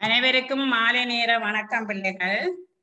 அனைவருக்கும் மாலை நேர வணக்கம் பிள்ளைகள்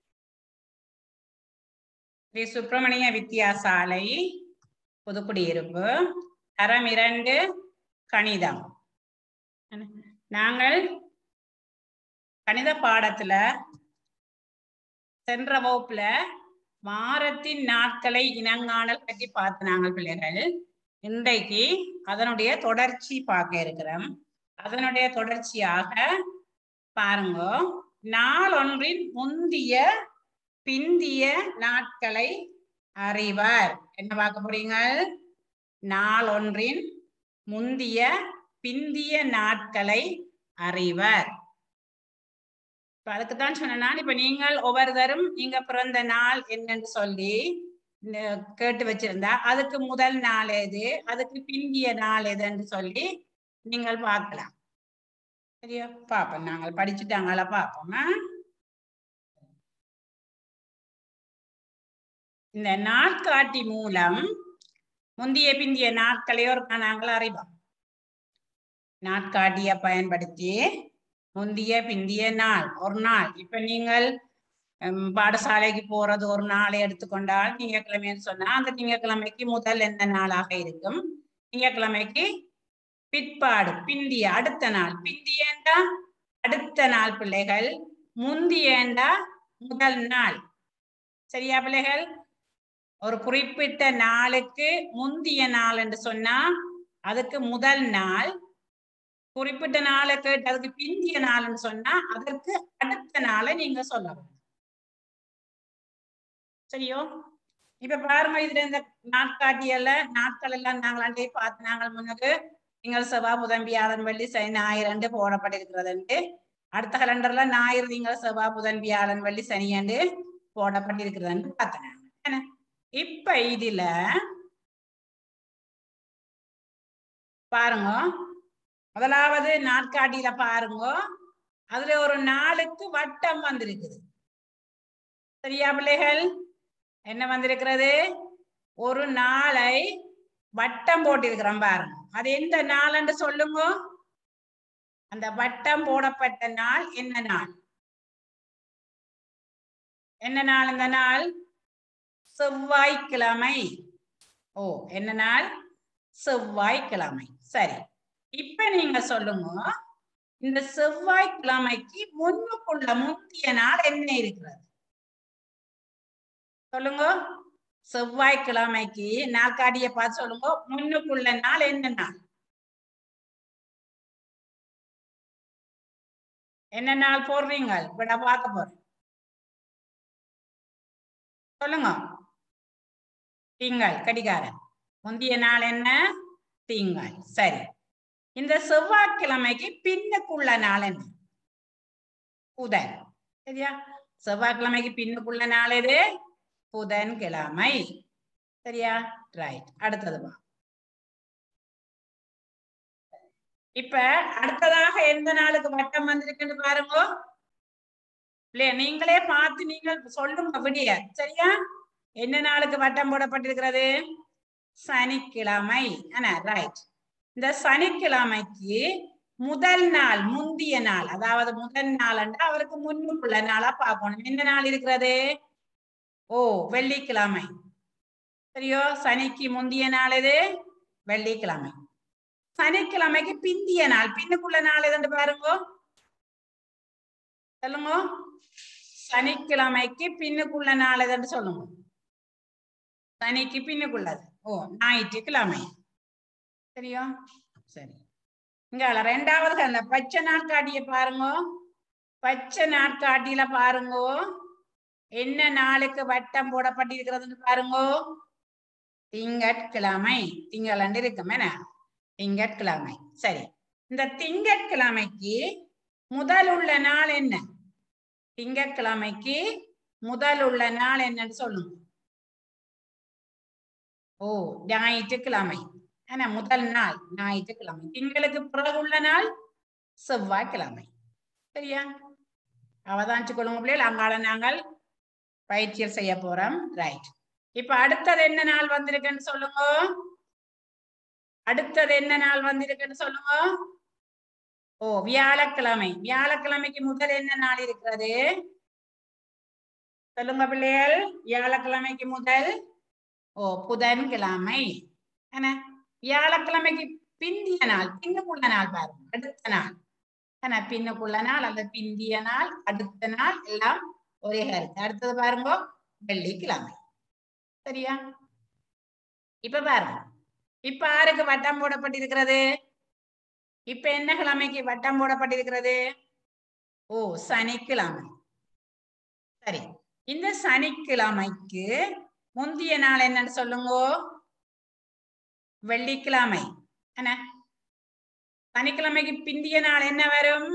ஸ்ரீ சுப்பிரமணிய வித்தியாசாலை புதுக்குடியிருப்பு தரம் இரண்டு கணிதம் நாங்கள் கணித பாடத்துல சென்ற வகுப்புல வாரத்தின் நாட்களை இனங்காணல் பற்றி பார்த்து நாங்கள் பிள்ளைகள் இன்றைக்கு அதனுடைய தொடர்ச்சி பார்க்க இருக்கிறோம் அதனுடைய தொடர்ச்சியாக பாருங்க நாளொன்றின் முந்திய பிந்திய நாட்களை அறிவர் என்ன பார்க்க போறீங்க நாளொன்றின் முந்திய பிந்திய நாட்களை அறிவர் இப்ப அதுக்குத்தான் சொன்னேன் இப்ப நீங்கள் ஒவ்வொருத்தரும் நீங்க பிறந்த நாள் என்னன்னு சொல்லி ந- கேட்டு வச்சிருந்தா அதுக்கு முதல் நாள் எது அதுக்கு பிந்திய நாள் எதுன்னு சொல்லி நீங்கள் பார்க்கலாம் சரியா பாப்போம் நாங்கள் படிச்சுட்டாங்களா பாப்போமா இந்த நாட்காட்டி மூலம் முந்திய பிந்திய நாட்களையோ நாங்கள் அறிவோம் நாட்காட்டிய பயன்படுத்தி முந்திய பிந்திய நாள் ஒரு நாள் இப்ப நீங்கள் ஹம், பாடசாலைக்கு போறது ஒரு நாளை எடுத்துக்கொண்டால் திங்கட்கிழமைன்னு சொன்னா அந்த திங்கட்கிழமைக்கு முதல் எந்த நாளாக இருக்கும் திங்கட்கிழமைக்கு பிற்பாடு பிந்திய அடுத்த நாள் பிந்தியண்டா அடுத்த நாள் பிள்ளைகள் முந்தியண்டா முதல் நாள் சரியா பிள்ளைகள் ஒரு குறிப்பிட்ட நாளுக்கு முந்திய நாள் என்று சொன்னா அதுக்கு முதல் நாள் குறிப்பிட்ட நாளை கேட்டு அதுக்கு பிந்திய நாள்னு சொன்னா அதற்கு அடுத்த நாளை நீங்க சொல்லணும் சரியோ இப்ப பாருங்க இதுல இந்த நாட்காட்டியல்ல நாட்கள் எல்லாம் நாங்கள் அண்டே பார்த்து நாங்கள் முன்னுக்கு நீங்கள் செவ்வாய் புதன் வியாழன் வெள்ளி சனி ஞாயிறு போடப்பட்டிருக்கிறது அடுத்த கலண்டர்ல ஞாயிறு நீங்கள் செவ்வாய் புதன் வியாழன் வெள்ளி சனி என்று போடப்பட்டிருக்கிறது பார்த்தேன் நாங்க. என்ன? இப்ப இதுல பாருங்க முதலாவது நாட்காட்டியில பாருங்க அதுல ஒரு நாளுக்கு வட்டம் வந்திருக்குது சரியா பிள்ளைகள் என்ன வந்திருக்கிறது ஒரு நாளை வட்டம் போட்டிருக்கிறோம் பாருங்க அது எந்த நாள்ன்னு சொல்லுங்க அந்த வட்டம் போடப்பட்ட நாள் என்ன நாள் என்ன நாள் இந்த நாள் செவ்வாய்க்கிழமை ஓ என்ன நாள் செவ்வாய்க்கிழமை சரி இப்ப நீங்க சொல்லுங்க இந்த செவ்வாய்க்கிழமைக்கு முன்னுக்குள்ள முந்திய நாள் என்ன இருக்கிறது சொல்லுங்க செவ்வாய்க்கிழமைக்கு நாற்காடிய பார்த்து சொல்லுங்க முன்னுக்குள்ள நாள் என்ன நாள் என்ன நாள் போடுறீங்க விட பார்க்க போறேன் சொல்லுங்க திங்கள் கடிகாரன் முந்திய நாள் என்ன திங்கள் சரி இந்த செவ்வாய்க்கிழமைக்கு பின்னுக்குள்ள நாள் என்ன புதன் சரியா செவ்வாய்க்கிழமைக்கு பின்னுக்குள்ள நாள் எது புதன்கிழமை சரியா ரைட் அடுத்தது வா இப்ப அடுத்ததாக எந்த நாளுக்கு வட்டம் வந்திருக்குன்னு பாருங்க இல்லையா நீங்களே பார்த்து நீங்கள் சொல்லுங்க விடிய சரியா என்ன நாளுக்கு வட்டம் போடப்பட்டிருக்கிறது சனிக்கிழமை ரைட் இந்த சனிக்கிழமைக்கு முதல் நாள் முந்திய நாள் அதாவது முதல் நாள் அவருக்கு முன்னுக்குள்ள நாளா பார்க்கணும் என்ன நாள் இருக்கிறது ஓ வெள்ளிக்கிழமை சரியோ சனிக்கு முந்திய நாள் எது வெள்ளிக்கிழமை சனிக்கிழமைக்கு பிந்திய நாள் பின்னுக்குள்ள நாள் எதுன்னு பாருங்க சொல்லுங்க சனிக்கிழமைக்கு பின்னுக்குள்ள நாள் எதுன்னு சொல்லுங்க சனிக்கு பின்னுக்குள்ளது ஓ ஞாயிற்றுக்கிழமை சரியா சரி இங்க ரெண்டாவது அந்த பச்சை நாட்காட்டிய பாருங்க பச்சை நாட்காட்டியில பாருங்க என்ன நாளுக்கு வட்டம் போடப்பட்டிருக்கிறதுன்னு பாருங்க திங்கட்கிழமை திங்களண்டு இருக்கும் என்ன திங்கட்கிழமை சரி இந்த திங்கட்கிழமைக்கு முதல் உள்ள நாள் என்ன திங்கட்கிழமைக்கு முதல் உள்ள நாள் என்னன்னு சொல்லுங்க ஓ ஞாயிற்றுக்கிழமை ஆனா முதல் நாள் ஞாயிற்றுக்கிழமை திங்களுக்கு பிறகு உள்ள நாள் செவ்வாய்க்கிழமை சரியா அவதானிச்சு கொள்ளுங்க பிள்ளைகள் அங்கால நாங்கள் பயிற்சியல் செய்ய போறோம் ரைட் இப்ப அடுத்தது என்ன நாள் வந்திருக்குன்னு சொல்லுங்க அடுத்தது என்ன நாள் வந்திருக்குன்னு சொல்லுங்க ஓ வியாழக்கிழமை வியாழக்கிழமைக்கு முதல் என்ன நாள் இருக்கிறது சொல்லுங்க பிள்ளைகள் வியாழக்கிழமைக்கு முதல் ஓ புதன்கிழமை என்ன வியாழக்கிழமைக்கு பிந்திய நாள் பின்னுக்குள்ள நாள் பாருங்க அடுத்த நாள் என்ன பின்னுக்குள்ள நாள் அல்லது பிந்திய நாள் அடுத்த நாள் எல்லாம் ஒரே கருத்து அடுத்தது பாருங்க வெள்ளிக்கிழமை சரியா இப்ப பாருங்க இப்ப யாருக்கு வட்டம் போடப்பட்டிருக்கிறது இப்ப என்ன கிழமைக்கு வட்டம் போடப்பட்டிருக்கிறது ஓ சனிக்கிழமை சரி இந்த சனிக்கிழமைக்கு முந்திய நாள் என்னன்னு சொல்லுங்க வெள்ளிக்கிழமை என்ன சனிக்கிழமைக்கு பிந்திய நாள் என்ன வரும்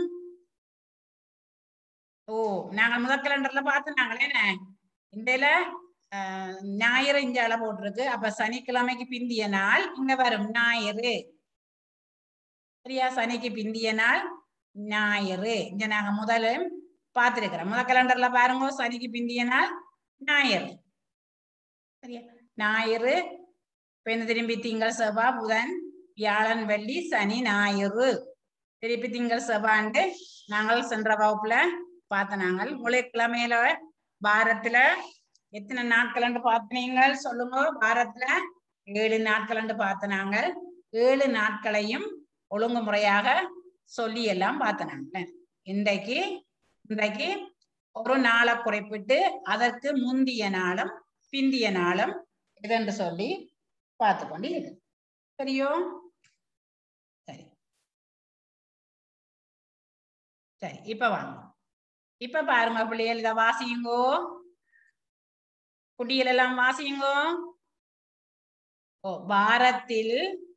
ஓ நாங்க முதல் கேலண்டர்ல பார்த்து நாங்களே என்ன இந்த ஞாயிறு இந்தியால போட்டிருக்கு அப்ப சனிக்கிழமைக்கு பிந்திய நாள் இங்க வரும் ஞாயிறு சரியா சனிக்கு பிந்திய நாள் ஞாயிறு இங்க நாங்க முதல்ல பார்த்திருக்கிறோம் முதல் கேலண்டர்ல பாருங்க சனிக்கு பிந்திய நாள் ஞாயிறு சரியா ஞாயிறு பின்ன திரும்பி திங்கள் செவ்வாய் புதன் வியாழன் வெள்ளி சனி ஞாயிறு திருப்பி திங்கள் செவ்வாண்டு நாங்கள் சென்ற வகுப்புல பார்த்த நாங்கள் கிழமையில வாரத்துல எத்தனை நாட்கள் பார்த்தீங்கள் சொல்லுங்க வாரத்துல ஏழு நாட்கள் பார்த்த நாங்கள் ஏழு நாட்களையும் ஒழுங்குமுறையாக சொல்லி எல்லாம் பார்த்த நாங்கள் இன்றைக்கு இன்றைக்கு ஒரு நாளை குறிப்பிட்டு அதற்கு முந்திய நாளும் பிந்திய நாளும் இதென்று சொல்லி பார்த்து கொண்டு இரு சரியோ சரி சரி இப்ப வாங்க இப்ப பாருங்க பிள்ளைகள் இத வாசியுங்கோ குட்டிகள் எல்லாம் வாசியுங்கோ ஓ வாரத்தில்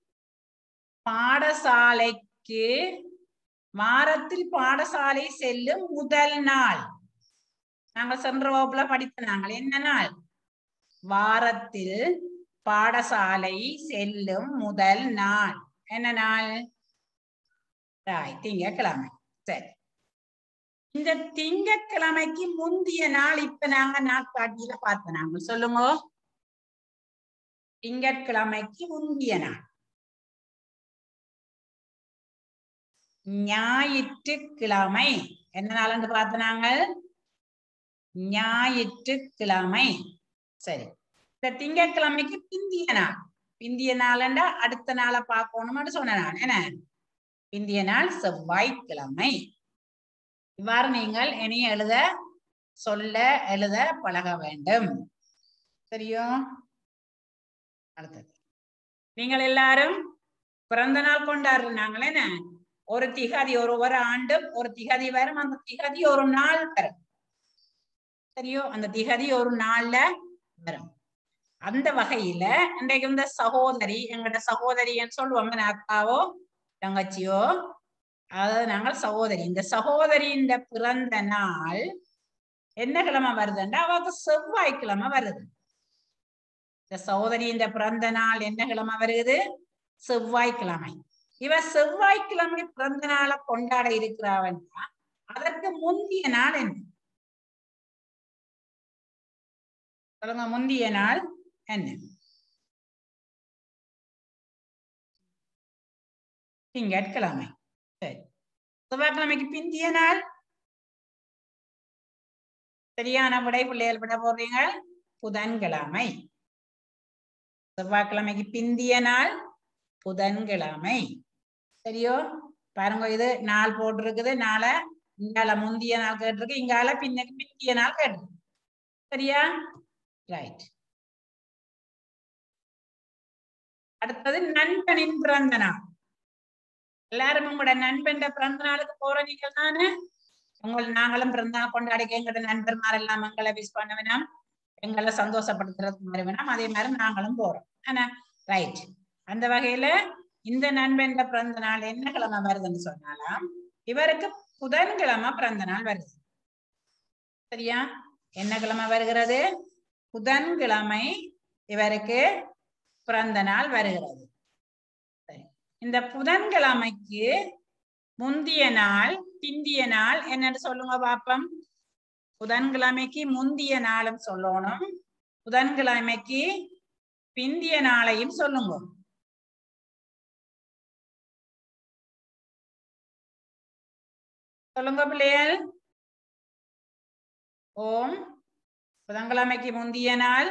பாடசாலைக்கு வாரத்தில் பாடசாலை செல்லும் முதல் நாள் நாங்க சென்ற வகுப்புல படித்த நாங்கள் என்ன நாள் வாரத்தில் பாடசாலை செல்லும் முதல் நாள் என்ன நாள் திங்கக்கிழமை சரி இந்த திங்கக்கிழமைக்கு முந்திய நாள் இப்ப நாங்க நாட்காட்டியில பார்த்த நாங்க சொல்லுங்க திங்கட்கிழமைக்கு முந்திய நாள் ஞாயிற்றுக்கிழமை என்ன நாள் பார்த்த நாங்கள் ஞாயிற்றுக்கிழமை சரி இந்த திங்கட்கிழமைக்கு பிந்திய நாள் பிந்திய நாள்ண்டா அடுத்த நாளை பார்க்கணும்னு சொன்ன நான் என்ன பிந்திய நாள் செவ்வாய்க்கிழமை இவ்வாறு நீங்கள் இனி எழுத சொல்ல எழுத பழக வேண்டும் சரியோ அடுத்தது நீங்கள் எல்லாரும் பிறந்த நாள் கொண்டாடுறாங்களே என்ன ஒரு திகதி ஒரு ஒரு ஆண்டும் ஒரு திகதி வரும் அந்த திகதி ஒரு நாள் வரும் சரியோ அந்த திகதி ஒரு நாள்ல வரும் அந்த வகையில இன்றைக்கு இந்த சகோதரி எங்கட சகோதரின்னு சொல்லுவாங்க அக்காவோ தங்கச்சியோ அதாவது நாங்கள் சகோதரி இந்த சகோதரியின் பிறந்த நாள் என்ன கிழமை வருதுன்னா அவருக்கு செவ்வாய்க்கிழமை வருது இந்த சகோதரியின் பிறந்த நாள் என்ன கிழமை வருது செவ்வாய்க்கிழமை இவ செவ்வாய்க்கிழமை பிறந்த நாளை கொண்டாட இருக்கிறாவன் அதற்கு முந்திய நாள் என்ன சொல்லுங்க முந்திய நாள் என்ன திங்கட்கிழமை சரி செவ்வாய்க்கிழமைக்கு பிந்திய நாள் சரியான விடை பிள்ளைகள் விட போறீங்க புதன்கிழமை செவ்வாய்க்கிழமைக்கு பிந்திய நாள் புதன்கிழமை சரியோ பாருங்க இது நாள் போட்டிருக்குது நாளை இங்கால முந்திய நாள் கேட்டிருக்கு இங்கால பின்னுக்கு பிந்திய நாள் கேட்டிருக்கு சரியா ரைட் அடுத்தது நண்பனின் பிறந்த நாள் எல்லாரும் உங்களோட நண்பன் பிறந்த நாளுக்கு போற நீங்க தானே உங்கள் நாங்களும் பிறந்த நாள் கொண்டாடிக்க எங்களோட நண்பர்மார் எல்லாம் எங்களை விஷ் பண்ண வேணாம் எங்களை சந்தோஷப்படுத்துறதுக்கு மாதிரி வேணாம் அதே மாதிரி நாங்களும் போறோம் ஆனா ரைட் அந்த வகையில இந்த நண்பன் பிறந்த நாள் என்ன கிழமை வருதுன்னு சொன்னாலாம் இவருக்கு புதன்கிழமை பிறந்த நாள் வருது சரியா என்ன கிழமை வருகிறது புதன்கிழமை இவருக்கு பிறந்த நாள் வருகிறது இந்த புதன்கிழமைக்கு முந்திய நாள் பிந்திய நாள் என்னன்னு சொல்லுங்க பாப்பம் புதன்கிழமைக்கு முந்திய நாளும் சொல்லணும் புதன்கிழமைக்கு பிந்திய நாளையும் சொல்லுங்க சொல்லுங்க பிள்ளைகள் ஓம் புதன்கிழமைக்கு முந்திய நாள்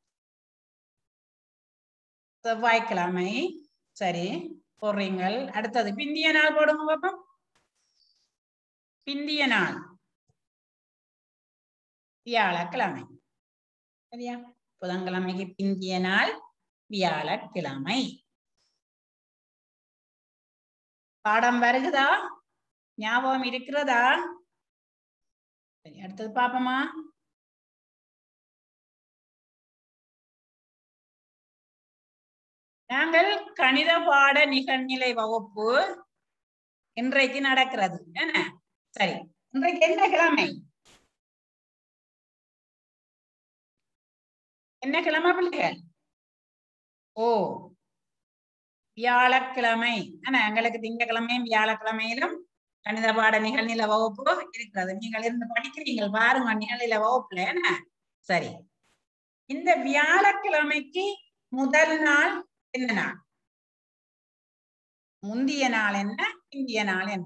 செவ்வாய்க்கிழமை சரி போடுறீங்கள் அடுத்தது பிந்திய நாள் போடுங்க பாப்போம் பிந்திய நாள் வியாழக்கிழமை சரியா புதன்கிழமைக்கு பிந்திய நாள் வியாழக்கிழமை பாடம் வருகுதா ஞாபகம் இருக்கிறதா சரி அடுத்தது பாப்போமா நாங்கள் கணித பாட நிகழ்நிலை வகுப்பு இன்றைக்கு நடக்கிறது என்ன சரி இன்றைக்கு என்ன கிழமை என்ன கிழமை பிள்ளைகள் ஓ வியாழக்கிழமை ஆனா எங்களுக்கு திங்கக்கிழமையும் வியாழக்கிழமையிலும் கணித பாட நிகழ்நில வகுப்பு இருக்கிறது நீங்கள் இருந்து படிக்கிறீங்க பாருங்க நிகழ்நில வகுப்புல என்ன சரி இந்த வியாழக்கிழமைக்கு முதல் நாள் என்ன நாள் முந்திய நாள் என்ன இந்திய நாள் என்ன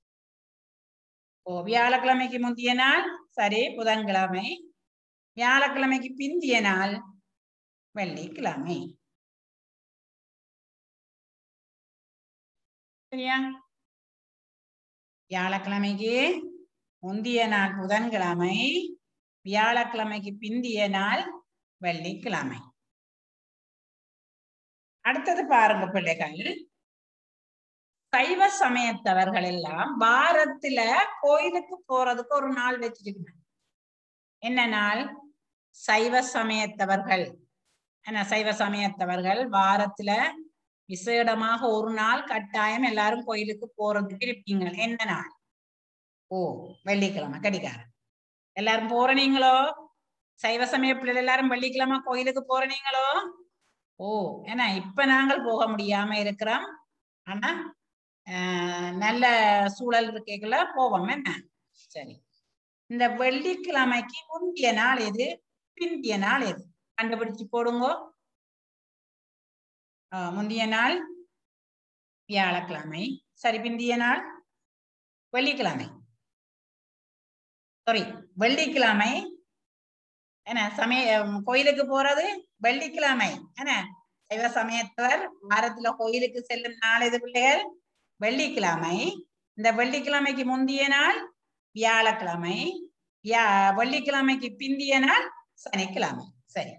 ஓ வியாழக்கிழமைக்கு முந்திய நாள் சரி புதன்கிழமை வியாழக்கிழமைக்கு பிந்திய நாள் வெள்ளிக்கிழமை சரியா வியாழக்கிழமைக்கு முந்திய நாள் புதன்கிழமை வியாழக்கிழமைக்கு பிந்திய நாள் வெள்ளிக்கிழமை அடுத்தது பாருங்க பிள்ளைகள் சைவ சமயத்தவர்கள் எல்லாம் வாரத்துல கோயிலுக்கு போறதுக்கு ஒரு நாள் வச்சிருக்கணும் என்ன நாள் சைவ சமயத்தவர்கள் என்ன சைவ சமயத்தவர்கள் வாரத்துல விசேடமாக ஒரு நாள் கட்டாயம் எல்லாரும் கோயிலுக்கு போறதுக்கு இருப்பீங்க என்ன நாள் ஓ வெள்ளிக்கிழமை கடிகாரம் எல்லாரும் போறனீங்களோ சைவ சமய பிள்ளைகள் எல்லாரும் வெள்ளிக்கிழமை கோயிலுக்கு போறனீங்களோ ஓ ஏன்னா இப்ப நாங்கள் போக முடியாம இருக்கிறோம் ஆனா ஆஹ் நல்ல சூழல் இருக்கைகள போவோம் என்ன சரி இந்த வெள்ளிக்கிழமைக்கு முந்திய நாள் எது பிந்திய நாள் எது கண்டுபிடிச்சு போடுங்க ஆஹ் முந்திய நாள் வியாழக்கிழமை சரி பிந்திய நாள் வெள்ளிக்கிழமை சாரி வெள்ளிக்கிழமை என்ன சமய கோயிலுக்கு போறது வெள்ளிக்கிழமை என்ன சைவ சமயத்தவர் வாரத்துல கோயிலுக்கு செல்லும் நாள் எது பிள்ளைகள் வெள்ளிக்கிழமை இந்த வெள்ளிக்கிழமைக்கு முந்திய நாள் வியாழக்கிழமை வியா வெள்ளிக்கிழமைக்கு பிந்திய நாள் சனிக்கிழமை சரி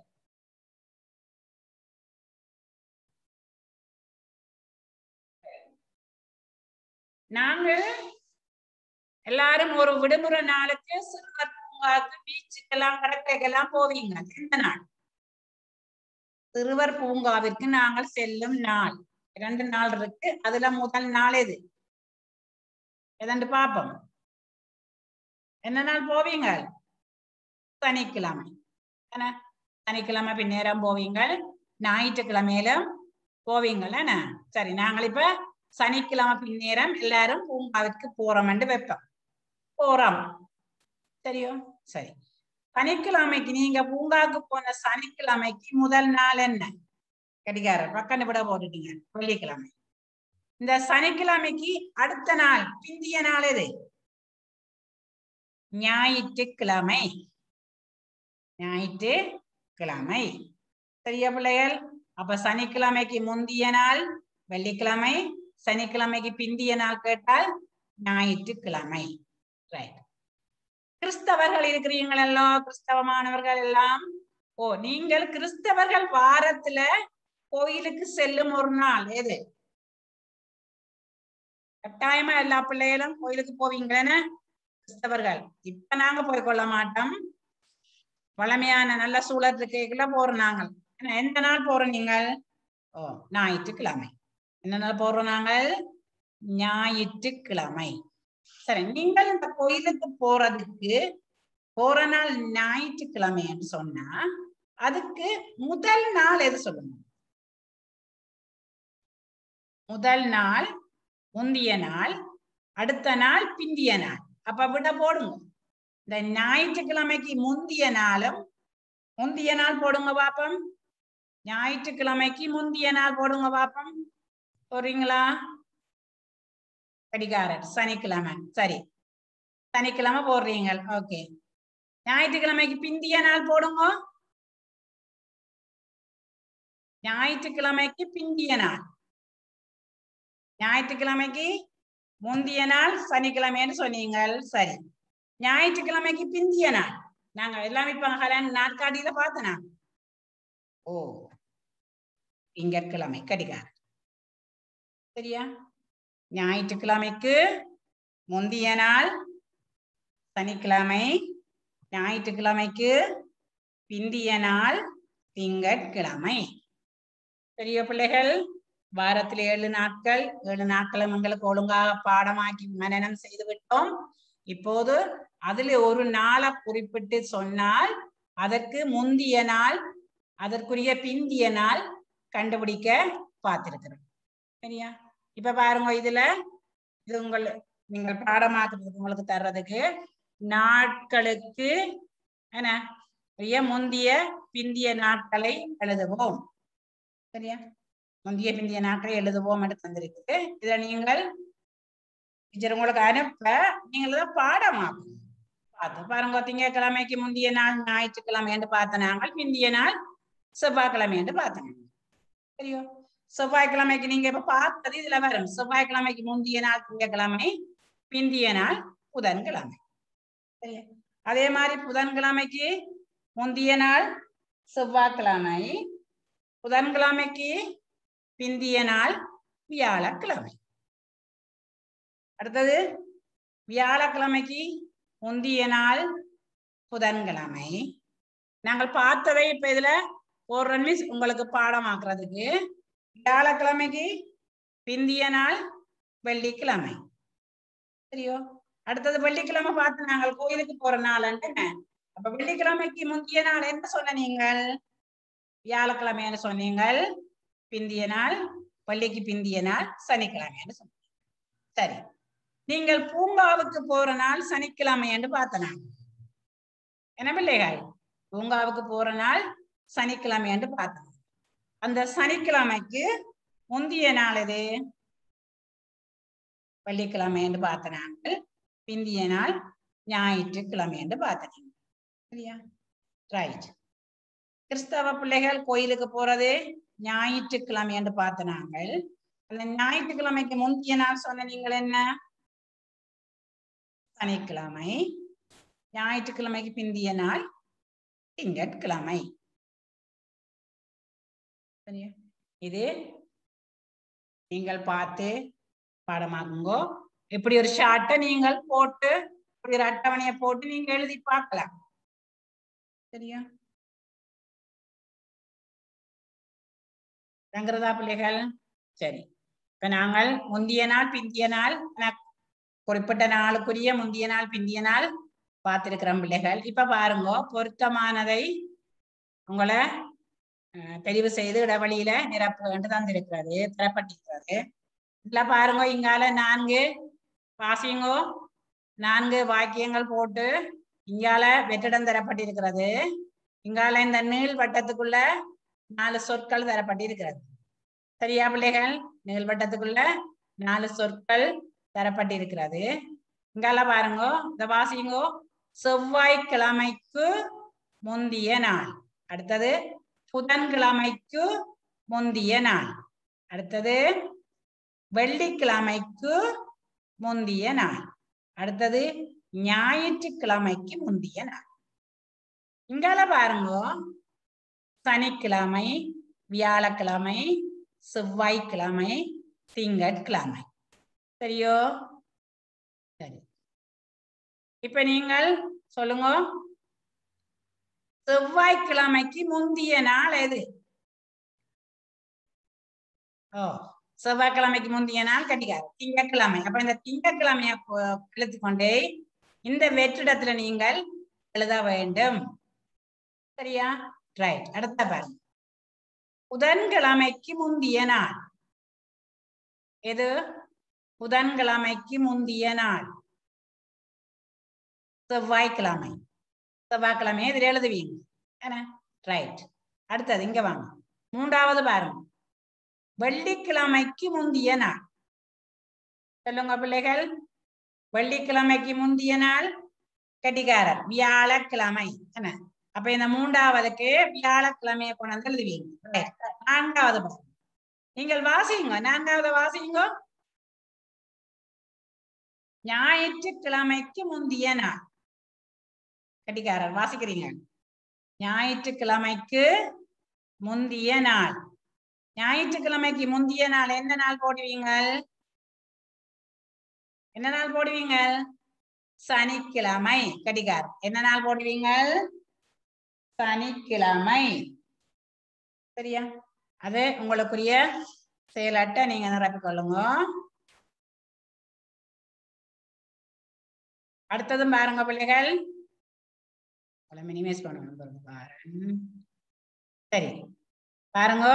நாங்கள் எல்லாரும் ஒரு விடுமுறை நாளுக்கு சிறுவர் பூங்காவுக்கு பீச்சுக்கெல்லாம் கடற்கரைக்கெல்லாம் போவீங்க எந்த நாள் சிறுவர் பூங்காவிற்கு நாங்கள் செல்லும் நாள் இரண்டு நாள் இருக்கு அதுல முதல் நாள் எது எதண்டு பாப்போம் என்ன நாள் போவீங்க சனிக்கிழமை என்ன சனிக்கிழமை பின்னேரம் போவீங்க ஞாயிற்றுக்கிழமையில போவீங்க என்ன சரி நாங்கள் இப்ப சனிக்கிழமை பின்னேரம் எல்லாரும் பூங்காவிற்கு போறோம்னு வைப்போம் போறோம் சரியோ சரி சனிக்கிழமைக்கு நீங்க பூங்காவுக்கு போன சனிக்கிழமைக்கு முதல் நாள் என்ன கடிகாரம் பக்கம் விட போட்டுட்டீங்க வெள்ளிக்கிழமை இந்த சனிக்கிழமைக்கு அடுத்த நாள் பிந்திய நாள் எது ஞாயிற்றுக்கிழமை ஞாயிற்றுக்கிழமை சரியா பிள்ளைகள் அப்ப சனிக்கிழமைக்கு முந்திய நாள் வெள்ளிக்கிழமை சனிக்கிழமைக்கு பிந்திய நாள் கேட்டால் ஞாயிற்றுக்கிழமை ரைட் கிறிஸ்தவர்கள் இருக்கிறீங்களோ கிறிஸ்தவமானவர்கள் எல்லாம் ஓ நீங்கள் கிறிஸ்தவர்கள் வாரத்துல கோயிலுக்கு செல்லும் ஒரு நாள் எது கட்டாயமா எல்லா பிள்ளைகளும் கோயிலுக்கு போவீங்களேன்னு கிறிஸ்தவர்கள் இப்ப நாங்க போய் கொள்ள மாட்டோம் வளமையான நல்ல சூழல் இருக்கைக்குள்ள போறோம் நாங்கள் எந்த நாள் போறோம் நீங்கள் ஓ ஞாயிற்றுக்கிழமை என்ன நாள் போறோம் நாங்கள் ஞாயிற்றுக்கிழமை சரி நீங்கள் இந்த கோயிலுக்கு போறதுக்கு போற நாள் ஞாயிற்றுக்கிழமைன்னு சொன்னா அதுக்கு முதல் நாள் எது சொல்லுங்க முதல் நாள் முந்திய நாள் அடுத்த நாள் பிந்திய நாள் அப்ப விட போடுங்க இந்த ஞாயிற்றுக்கிழமைக்கு முந்திய நாளும் முந்திய நாள் போடுங்க பாப்பம் ஞாயிற்றுக்கிழமைக்கு முந்திய நாள் போடுங்க பாப்பம் போறீங்களா கடிகாரன் சனிக்கிழமை சரி சனிக்கிழமை போடுறீங்க ஓகே ஞாயிற்றுக்கிழமைக்கு பிந்திய நாள் போடுங்க ஞாயிற்றுக்கிழமைக்கு பிந்திய நாள் ஞாயிற்றுக்கிழமைக்கு முந்திய நாள் சனிக்கிழமைன்னு சொன்னீங்க சரி ஞாயிற்றுக்கிழமைக்கு பிந்திய நாள் நாங்க எல்லாம் இப்ப கல்யாண நாட்காட்டியில பார்த்தனா ஓ திங்கட்கிழமை கடிகாரம் சரியா ஞாயிற்றுக்கிழமைக்கு முந்திய நாள் சனிக்கிழமை ஞாயிற்றுக்கிழமைக்கு பிந்திய நாள் திங்கட்கிழமை பெரிய பிள்ளைகள் வாரத்தில் ஏழு நாட்கள் ஏழு நாட்களும் எங்களுக்கு ஒழுங்காக பாடமாக்கி மனனம் செய்து விட்டோம் இப்போது அதுல ஒரு நாளை குறிப்பிட்டு சொன்னால் அதற்கு முந்திய நாள் அதற்குரிய பிந்திய நாள் கண்டுபிடிக்க பார்த்திருக்கிறோம் சரியா இப்ப பாருங்க இதுல இது உங்கள் நீங்கள் பாடமாக்குறதுக்கு உங்களுக்கு தர்றதுக்கு நாட்களுக்கு என்ன பெரிய முந்திய பிந்திய நாட்களை எழுதுவோம் சரியா முந்திய பிந்திய நாட்களை எழுதுவோம் என்று தந்திருக்கு இதை நீங்கள் டீச்சர் உங்களுக்கு அனுப்ப நீங்கள் தான் பாடமாக்கணும் பார்த்து பாருங்க திங்கட்கிழமைக்கு முந்திய நாள் ஞாயிற்றுக்கிழமை என்று பார்த்த நாங்கள் பிந்திய நாள் செவ்வாய்க்கிழமை என்று பார்த்தோம் சரியோ செவ்வாய்க்கிழமைக்கு நீங்க இப்ப பார்த்தது இதுல வரும் செவ்வாய்க்கிழமைக்கு முந்திய நாள் திங்கட்கிழமை பிந்திய நாள் புதன்கிழமை சரியா அதே மாதிரி புதன்கிழமைக்கு முந்திய நாள் செவ்வாய்க்கிழமை புதன்கிழமைக்கு பிந்திய நாள் வியாழக்கிழமை அடுத்தது வியாழக்கிழமைக்கு முந்திய நாள் புதன்கிழமை நாங்கள் பார்த்ததை இப்ப இதுல ஒரு மிஸ் உங்களுக்கு பாடமாக்குறதுக்கு வியாழக்கிழமைக்கு பிந்திய நாள் வெள்ளிக்கிழமை சரியோ அடுத்தது வெள்ளிக்கிழமை பார்த்து நாங்கள் கோயிலுக்கு போற நாள் அப்ப வெள்ளிக்கிழமைக்கு முந்திய நாள் என்ன சொன்ன நீங்கள் வியாழக்கிழமைன்னு சொன்னீங்கள் பிந்திய நாள் பள்ளிக்கு பிந்திய நாள் சனிக்கிழமைன்னு சொன்னீங்க சரி நீங்கள் பூங்காவுக்கு போற நாள் சனிக்கிழமை என்று பார்த்தனா என்ன பிள்ளைகள் பூங்காவுக்கு போற நாள் சனிக்கிழமை என்று பார்த்தோம் அந்த சனிக்கிழமைக்கு முந்திய நாள் எது வெள்ளிக்கிழமை என்று பார்த்த நாங்கள் பிந்திய நாள் ஞாயிற்றுக்கிழமை என்று பார்த்தனீங்க சரியா ரைட் கிறிஸ்தவ பிள்ளைகள் கோயிலுக்கு போறது ஞாயிற்றுக்கிழமை என்று பார்த்த நாங்கள் அந்த ஞாயிற்றுக்கிழமைக்கு முந்திய நாள் சொன்ன நீங்கள் என்ன சனிக்கிழமை ஞாயிற்றுக்கிழமைக்கு பிந்திய நாள் திங்கட்கிழமை சரியா இது நீங்கள் பார்த்து பாடமாக்குங்கோ இப்படி ஒரு ஷார்ட்டை நீங்கள் போட்டு இப்படி ஒரு அட்டவணையை போட்டு நீங்க எழுதி பார்க்கலாம் சரியா தங்குறதா பிள்ளைகள் சரி இப்ப நாங்கள் முந்திய நாள் பிந்திய நாள் குறிப்பிட்ட நாளுக்குரிய முந்திய நாள் பிந்திய நாள் பார்த்திருக்கிறோம் பிள்ளைகள் இப்ப பாருங்க பொருத்தமானதை உங்களை தெரிவு செய்து இடைவெளியில நிரப்ப வேண்டு தந்திருக்கிறது தரப்பட்டிருக்கிறது இதுல பாருங்க இங்கால நான்கு வாசிங்கோ நான்கு வாக்கியங்கள் போட்டு இங்கால வெற்றிடம் தரப்பட்டிருக்கிறது இங்கால இந்த நீள் வட்டத்துக்குள்ள நாலு சொற்கள் தரப்பட்டிருக்கிறது சரியா பிள்ளைகள் நீள் வட்டத்துக்குள்ள நாலு சொற்கள் தரப்பட்டிருக்கிறது இங்கால பாருங்க இந்த வாசிங்கோ செவ்வாய்க்கிழமைக்கு முந்திய நாள் அடுத்தது புதன்கிழமைக்கு முந்திய நாள் அடுத்தது வெள்ளிக்கிழமைக்கு முந்திய நாள் அடுத்தது ஞாயிற்றுக்கிழமைக்கு முந்திய நாள் இங்கால பாருங்க சனிக்கிழமை வியாழக்கிழமை செவ்வாய்க்கிழமை திங்கட்கிழமை சரியோ சரி இப்ப நீங்கள் சொல்லுங்க செவ்வாய்க்கிழமைக்கு முந்திய நாள் எது ஓ செவ்வாய்க்கிழமைக்கு முந்திய நாள் கட்டிக்காரு திங்கட்கிழமை அப்ப இந்த திங்கட்கிழமைய எழுத்துக்கொண்டே இந்த வெற்றிடத்துல நீங்கள் எழுத வேண்டும் சரியா ரைட் அடுத்த பாருங்க புதன்கிழமைக்கு முந்திய நாள் எது புதன்கிழமைக்கு முந்திய நாள் செவ்வாய்க்கிழமை செவ்வாய்க்கிழமை இதில் எழுதுவீங்க என்ன ரைட் அடுத்தது இங்க வாங்க மூன்றாவது பாருங்க வெள்ளிக்கிழமைக்கு முந்திய நாள் சொல்லுங்க பிள்ளைகள் வெள்ளிக்கிழமைக்கு முந்திய நாள் கட்டிக்காரர் வியாழக்கிழமை என்ன அப்ப இந்த மூன்றாவதுக்கு வியாழக்கிழமையை கொண்டு வந்து எழுதுவீங்க Right. நான்காவது பாருங்க நீங்கள் வாசிங்க நான்காவது வாசிங்க ஞாயிற்றுக்கிழமைக்கு முந்திய நாள் கட்டிக்காரர் வாசிக்கிறீங்க ஞாயிற்றுக்கிழமைக்கு முந்திய நாள் ஞாயிற்றுக்கிழமைக்கு முந்திய நாள் என்ன நாள் போடுவீங்க என்ன நாள் போடுவீங்க சனிக்கிழமை கடிகார் என்ன நாள் போடுவீங்க சனிக்கிழமை சரியா அது உங்களுக்குரிய செயலட்டை நீங்க நிரப்பிக் கொள்ளுங்க அடுத்ததும் பாருங்க பிள்ளைகள் மினிமைஸ் பண்ணணும் பாருங்க பாருங்க சரி பாருங்க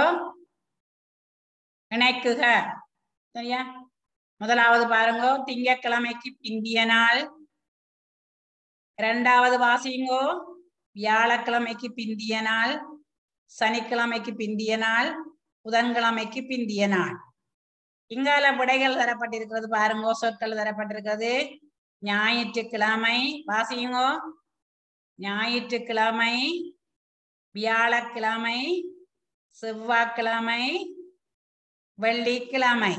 இணைக்குக சரியா முதலாவது பாருங்க திங்கட்கிழமைக்கு பிந்திய நாள் இரண்டாவது வாசிங்கோ வியாழக்கிழமைக்கு பிந்திய நாள் சனிக்கிழமைக்கு பிந்திய நாள் புதன்கிழமைக்கு பிந்திய நாள் இங்கால விடைகள் தரப்பட்டிருக்கிறது பாருங்க சொற்கள் தரப்பட்டிருக்கிறது ஞாயிற்றுக்கிழமை வாசியுங்கோ ஞாயிற்றுக்கிழமை வியாழக்கிழமை செவ்வாய்க்கிழமை வெள்ளிக்கிழமை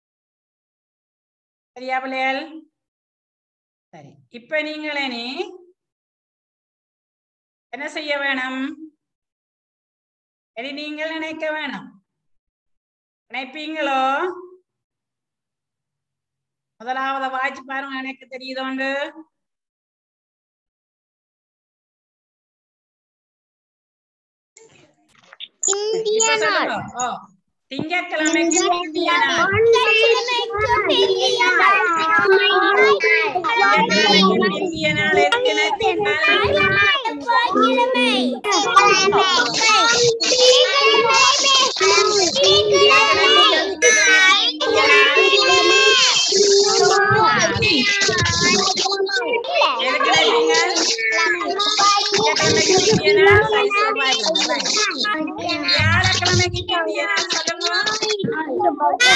சரியா பிள்ளைகள் சரி இப்ப நீங்களே நீ என்ன செய்ய வேணும் சரி நீங்கள் நினைக்க வேணும் நினைப்பீங்களோ முதலாவது வாய்ச்சி பாருங்க எனக்கு தெரியுதோண்டு இந்திய இப்ப நாள் சொல்லுங்க. ஓ திங்கட்கிழமைக்கு இந்திய நாள் திங்கட்கிழமைக்கு இந்திய நாள் எதுக்கு நினைத்தீர்கள்? எதுக்கு நினைத்தீங்கள்? திங்கட்கிழமைக்கு இந்திய நாள் சனி செவ்வாய்க்கிழமை right. வியாழக்கிழமைக்கு இந்திய நாள் சொல்லுங்க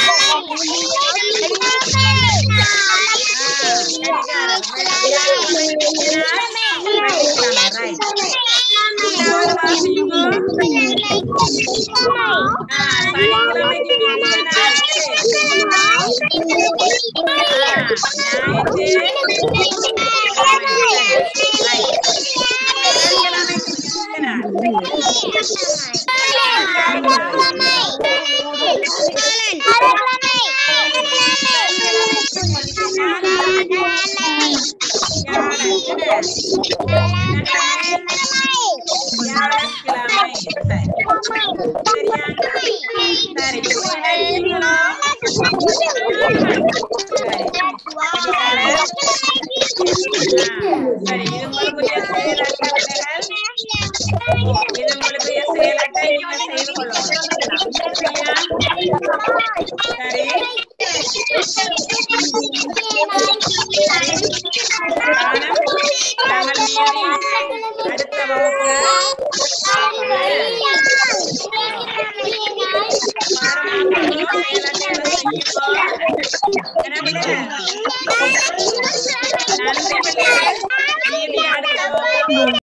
சரி இது உங்களுக்குரிய செயலட்டங்கள் இது உங்களுக்குரிய செயலட்டை நீங்க செய்து கொள்ளணும் சரியா சரி நானும் தங்கள் மீறி அடுத்த வகுப்புல பாடமாக்குவோம் செயலட்டைகளை செய்யுவோம் என்ன பிள்ளைகள்? நன்றி பிள்ளைகள்